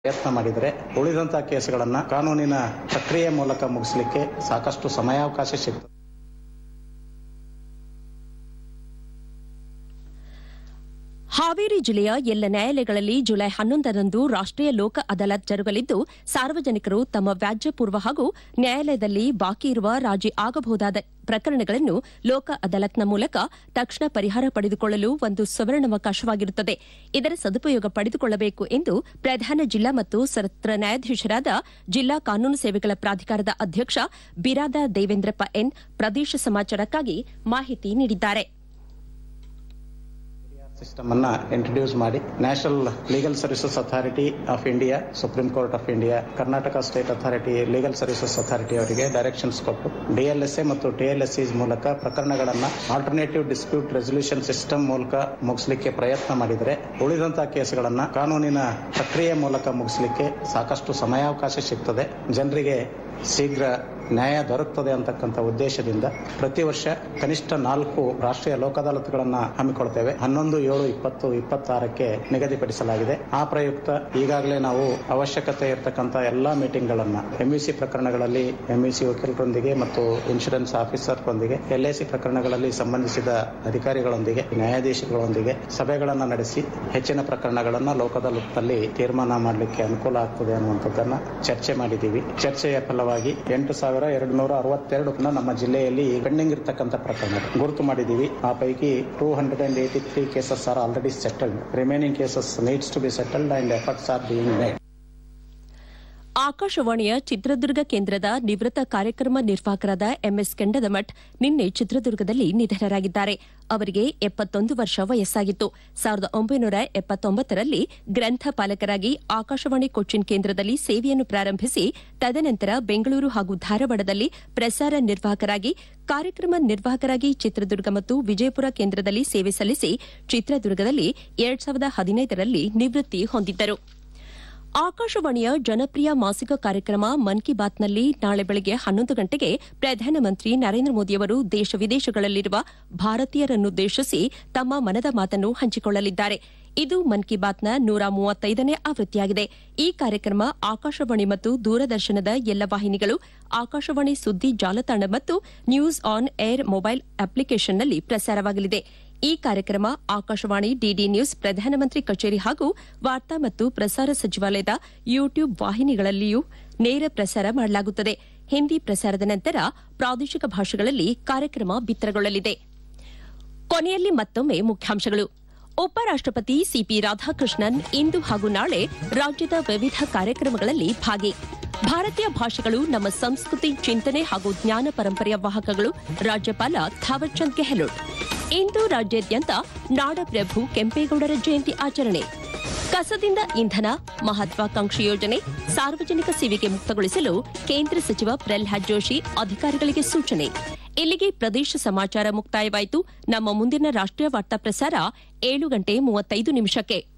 ಪ್ರಯತ್ನ ಮಾಡಿದರೆ ಉಳಿದಂತಹ ಕೇಸುಗಳನ್ನ ಕಾನೂನಿನ ಪ್ರಕ್ರಿಯೆ ಮೂಲಕ ಮುಗಿಸಲಿಕ್ಕೆ ಸಾಕಷ್ಟು ಸಮಯಾವಕಾಶ ಸಿಗ್ತದೆ ಹಾವೇರಿ ಜಿಲ್ಲೆಯ ಎಲ್ಲ ನ್ಯಾಯಾಲಯಗಳಲ್ಲಿ ಜುಲೈ ಹನ್ನೊಂದರಂದು ರಾಷ್ಟೀಯ ಲೋಕ ಅದಾಲತ್ ಜರುಗಲಿದ್ದು ಸಾರ್ವಜನಿಕರು ತಮ್ಮ ವ್ಯಾಜ್ಯ ಪೂರ್ವ ಹಾಗೂ ನ್ಯಾಯಾಲಯದಲ್ಲಿ ಬಾಕಿ ಇರುವ ರಾಜಿ ಆಗಬಹುದಾದ ಪ್ರಕರಣಗಳನ್ನು ಲೋಕ ಅದಾಲತ್ನ ಮೂಲಕ ತಕ್ಷಣ ಪರಿಹಾರ ಪಡೆದುಕೊಳ್ಳಲು ಒಂದು ಸುವರ್ಣಾವಕಾಶವಾಗಿರುತ್ತದೆ ಇದರ ಸದುಪಯೋಗ ಪಡೆದುಕೊಳ್ಳಬೇಕು ಎಂದು ಪ್ರಧಾನ ಜಿಲ್ಲಾ ಮತ್ತು ಸತ್ರ ನ್ಯಾಯಾಧೀಶರಾದ ಜಿಲ್ಲಾ ಕಾನೂನು ಸೇವೆಗಳ ಪ್ರಾಧಿಕಾರದ ಅಧ್ಯಕ್ಷ ಬಿರಾದ ದೇವೇಂದ್ರಪ್ಪ ಎನ್ ಪ್ರದೇಶ ಸಮಾಚಾರಕ್ಕಾಗಿ ಮಾಹಿತಿ ನೀಡಿದ್ದಾರೆ ಸಿಸ್ಟಮ್ ಅನ್ನ ಇಂಟ್ರೊಡ್ಯೂಸ್ ಮಾಡಿ national legal services authority of India supreme court of India Karnataka state authority legal services authority ಅವರಿಗೆ ಡೈರೆಕ್ಷನ್ಸ್ ಕೊಟ್ಟು ಡಿಎಲ್ಎಸ್ಎ ಮತ್ತು ಟಿಎಲ್ಎಸ್ಸಿ ಮೂಲಕ ಪ್ರಕರಣಗಳನ್ನ ಆಲ್ಟರ್ನೇಟಿವ್ ಡಿಸ್ಪ್ಯೂಟ್ ರೆಸಲ್ಯೂಷನ್ ಸಿಸ್ಟಮ್ ಮೂಲಕ ಮುಗಿಸಲಿಕ್ಕೆ ಪ್ರಯತ್ನ ಮಾಡಿದರೆ ಉಳಿದಂತಹ ಕೇಸುಗಳನ್ನ ಕಾನೂನಿನ ಪ್ರಕ್ರಿಯೆ ಮೂಲಕ ಮುಗಿಸಲಿಕ್ಕೆ ಸಾಕಷ್ಟು ಸಮಯಾವಕಾಶ ಸಿಗ್ತದೆ ಜನರಿಗೆ ಶೀಘ್ರ ನ್ಯಾಯ ದೊರಕುತ್ತದೆ ಅಂತಕ್ಕಂಥ ಉದ್ದೇಶದಿಂದ ಪ್ರತಿ ವರ್ಷ ಕನಿಷ್ಠ ನಾಲ್ಕು ರಾಷ್ಟ್ರೀಯ ಲೋಕ ಅದಾಲತ್ಗಳನ್ನ ಹಮ್ಮಿಕೊಳ್ತೇವೆ ಹನ್ನೊಂದು ಏಳು ಇಪ್ಪತ್ತು ಇಪ್ಪತ್ತಾರಕ್ಕೆ ನಿಗದಿಪಡಿಸಲಾಗಿದೆ ಆ ಪ್ರಯುಕ್ತ ಈಗಾಗಲೇ ನಾವು ಅವಶ್ಯಕತೆ ಇರತಕ್ಕಂಥ ಎಲ್ಲಾ ಮೀಟಿಂಗ್ಗಳನ್ನ ಎಂಇಸಿ ಪ್ರಕರಣಗಳಲ್ಲಿ ಎಂಇಸಿ ವಕೀಲರೊಂದಿಗೆ ಮತ್ತು ಇನ್ಶೂರೆನ್ಸ್ ಆಫೀಸರ್ರೊಂದಿಗೆ ಎಲ್ಐಸಿ ಪ್ರಕರಣಗಳಲ್ಲಿ ಸಂಬಂಧಿಸಿದ ಅಧಿಕಾರಿಗಳೊಂದಿಗೆ ನ್ಯಾಯಾಧೀಶಗಳೊಂದಿಗೆ ಸಭೆಗಳನ್ನ ನಡೆಸಿ ಹೆಚ್ಚಿನ ಪ್ರಕರಣಗಳನ್ನ ಲೋಕದಾಲತ್ನಲ್ಲಿ ತೀರ್ಮಾನ ಮಾಡಲಿಕ್ಕೆ ಅನುಕೂಲ ಆಗ್ತದೆ ಅನ್ನುವಂಥದ್ದನ್ನ ಚರ್ಚೆ ಮಾಡಿದ್ದೀವಿ ಚರ್ಚೆಯ ಫಲವಾಗಿ ಎಂಟು ಸಾವಿರ ಎರಡು ನೂರ ಅರವತ್ತೆರಡು ನಮ್ಮ ಜಿಲ್ಲೆಯಲ್ಲಿ ಪೆಂಡಿಂಗ್ ಇರತಕ್ಕಂಥ ಪ್ರಕರಣ ಗುರುತು ಮಾಡಿದ್ದೀವಿ ಆ ಪೈಕಿ two hundred and eighty three cases are already settled remaining cases needs to be settled and efforts are being made ಆಕಾಶವಾಣಿಯ ಚಿತ್ರದುರ್ಗ ಕೇಂದ್ರದ ನಿವೃತ್ತ ಕಾರ್ಯಕ್ರಮ ನಿರ್ವಾಹಕರಾದ ಎಂಎಸ್ ಕೆಂಡದಮಠ್ ನಿನ್ನೆ ಚಿತ್ರದುರ್ಗದಲ್ಲಿ ನಿಧನರಾಗಿದ್ದಾರೆ ಅವರಿಗೆ ಎಪ್ಪತ್ತೊಂದು ವರ್ಷ ವಯಸ್ಸಾಗಿತ್ತು ಸಾವಿರದ ಒಂಬೈನೂರ ಎಪ್ಪತ್ತೊಂಬತ್ತರಲ್ಲಿ ಗ್ರಂಥಪಾಲಕರಾಗಿ ಆಕಾಶವಾಣಿ ಕೊಚ್ಚಿನ್ ಕೇಂದ್ರದಲ್ಲಿ ಸೇವೆಯನ್ನು ಪ್ರಾರಂಭಿಸಿ ತದನಂತರ ಬೆಂಗಳೂರು ಹಾಗೂ ಧಾರವಾಡದಲ್ಲಿ ಪ್ರಸಾರ ನಿರ್ವಾಹಕರಾಗಿ ಕಾರ್ಯಕ್ರಮ ನಿರ್ವಾಹಕರಾಗಿ ಚಿತ್ರದುರ್ಗ ಮತ್ತು ವಿಜಯಪುರ ಕೇಂದ್ರದಲ್ಲಿ ಸೇವೆ ಸಲ್ಲಿಸಿ ಚಿತ್ರದುರ್ಗದಲ್ಲಿ ಎರಡ್ ಸಾವಿರದ ಹದಿನೈದರಲ್ಲಿ ನಿವೃತ್ತಿ ಹೊಂದಿದ್ದರು ಆಕಾಶವಾಣಿಯ ಜನಪ್ರಿಯ ಮಾಸಿಕ ಕಾರ್ಯಕ್ರಮ ಮನ್ ಕಿ ಬಾತ್ನಲ್ಲಿ ನಾಳೆ ಬೆಳಗ್ಗೆ ಹನ್ನೊಂದು ಗಂಟೆಗೆ ಪ್ರಧಾನಮಂತ್ರಿ ನರೇಂದ್ರ ಮೋದಿಯವರು ದೇಶ ವಿದೇಶಗಳಲ್ಲಿರುವ ಭಾರತೀಯರನ್ನುದ್ದೇಶಿಸಿ ತಮ್ಮ ಮನದ ಮಾತನ್ನು ಹಂಚಿಕೊಳ್ಳಲಿದ್ದಾರೆ ಇದು ಮನ್ ಕಿ ಬಾತ್ನ ನೂರ ಮೂವತ್ತೈದನೇ ಆವೃತ್ತಿಯಾಗಿದೆ ಈ ಕಾರ್ಯಕ್ರಮ ಆಕಾಶವಾಣಿ ಮತ್ತು ದೂರದರ್ಶನದ ಎಲ್ಲ ವಾಹಿನಿಗಳು ಆಕಾಶವಾಣಿ ಸುದ್ದಿ ಜಾಲತಾಣ ಮತ್ತು ನ್ಯೂಸ್ ಆನ್ ಏರ್ ಮೊಬೈಲ್ ಅಪ್ಲಿಕೇಷನ್ನಲ್ಲಿ ಪ್ರಸಾರವಾಗಲಿದೆ ಈ ಕಾರ್ಯಕ್ರಮ ಆಕಾಶವಾಣಿ ಡಿಡಿ ನ್ಯೂಸ್ ಪ್ರಧಾನಮಂತ್ರಿ ಕಚೇರಿ ಹಾಗೂ ವಾರ್ತಾ ಮತ್ತು ಪ್ರಸಾರ ಸಚಿವಾಲಯದ ಯೂಟ್ಯೂಬ್ ವಾಹಿನಿಗಳಲ್ಲಿಯೂ ನೇರ ಪ್ರಸಾರ ಮಾಡಲಾಗುತ್ತದೆ ಹಿಂದಿ ಪ್ರಸಾರದ ನಂತರ ಪ್ರಾದೇಶಿಕ ಭಾಷೆಗಳಲ್ಲಿ ಕಾರ್ಯಕ್ರಮ ಬಿತ್ತರಗೊಳ್ಳಲಿದೆ ಕೊನೆಯಲ್ಲಿ ಮತ್ತೊಮ್ಮೆ ಮುಖ್ಯಾಂಶಗಳು ಉಪರಾಷ್ಟಪತಿ ಸಿಪಿ ರಾಧಾಕೃಷ್ಣನ್ ಇಂದು ಹಾಗೂ ನಾಳೆ ರಾಜ್ಯದ ವಿವಿಧ ಕಾರ್ಯಕ್ರಮಗಳಲ್ಲಿ ಭಾಗಿ ಭಾರತೀಯ ಭಾಷೆಗಳು ನಮ್ಮ ಸಂಸ್ಕೃತಿ ಚಿಂತನೆ ಹಾಗೂ ಜ್ಞಾನ ಪರಂಪರೆಯ ವಾಹಕಗಳು ರಾಜ್ಯಪಾಲ ಥಾವರ್ಚಂದ್ ಗೆಹ್ಲೋಟ್ ಇಂದು ರಾಜ್ಯಾದ್ಯಂತ ನಾಡಪ್ರಭು ಕೆಂಪೇಗೌಡರ ಜಯಂತಿ ಆಚರಣೆ ಕಸದಿಂದ ಇಂಧನ ಮಹತ್ವಾಕಾಂಕ್ಷಿ ಯೋಜನೆ ಸಾರ್ವಜನಿಕ ಸೇವೆಗೆ ಮುಕ್ತಗೊಳಿಸಲು ಕೇಂದ್ರ ಸಚಿವ ಪ್ರಲ್ಹಾದ್ ಜೋಶಿ ಅಧಿಕಾರಿಗಳಿಗೆ ಸೂಚನೆ ಇಲ್ಲಿಗೆ ಪ್ರದೇಶ ಸಮಾಚಾರ ಮುಕ್ತಾಯವಾಯಿತು ನಮ್ಮ ಮುಂದಿನ ರಾಷ್ಟ್ರೀಯ ವಾರ್ತಾ ಪ್ರಸಾರ ಏಳು ಗಂಟೆ ಮೂವತ್ತೈದು ನಿಮಿಷಕ್ಕೆ